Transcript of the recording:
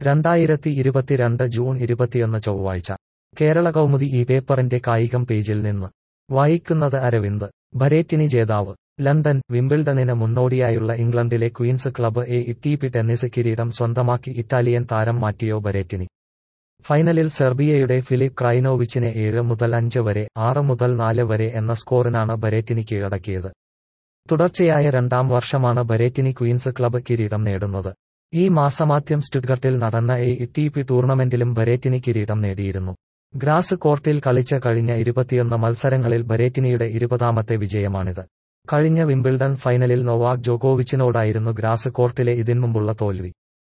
രണ്ടായിരത്തി ഇരുപത്തിരണ്ട് ജൂൺ ഇരുപത്തിയൊന്ന് ചൊവ്വാഴ്ച കേരള കൗമുദി ഈ പേപ്പറിന്റെ കായികം പേജിൽ നിന്ന് വായിക്കുന്നത് അരവിന്ദ് ബരേറ്റിനി ജേതാവ് ലണ്ടൻ വിംബിൾഡണിന് മുന്നോടിയായുള്ള ഇംഗ്ലണ്ടിലെ Queen's club A T P tennis കിരീടം സ്വന്തമാക്കി ഇറ്റാലിയൻ താരം മാറ്റിയോ ബരേറ്റിനി ഫൈനലിൽ സെർബിയയുടെ ഫിലിപ്പ് ക്രൈനോവിച്ചിനെ ഏഴ് മുതൽ അഞ്ച് വരെ ആറ് മുതൽ നാല് വരെ എന്ന സ്കോറിനാണ് ബരേറ്റിനി കീഴടക്കിയത് തുടർച്ചയായ രണ്ടാം വർഷമാണ് ബരേറ്റിനി ക്വീൻസ് ക്ലബ്ബ് കിരീടം നേടുന്നത് ഈ മാസമാദ്യം സ്റ്റുഡ്ഗർട്ടിൽ നടന്ന എ ഇറ്റിപി ടൂർണമെന്റിലും ബരേറ്റിനി കിരീടം നേടിയിരുന്നു ഗ്രാസ് കോർട്ടിൽ കളിച്ച കഴിഞ്ഞ ഇരുപത്തിയൊന്ന് മത്സരങ്ങളിൽ ബരേറ്റിനിയുടെ ഇരുപതാമത്തെ വിജയമാണിത് കഴിഞ്ഞ വിംബിൾഡൺ ഫൈനലിൽ നൊവാക് ജോക്കോവിച്ചിനോടായിരുന്നു ഗ്രാസ് കോർട്ടിലെ ഇതിൻമുമ്പുള്ള തോൽവി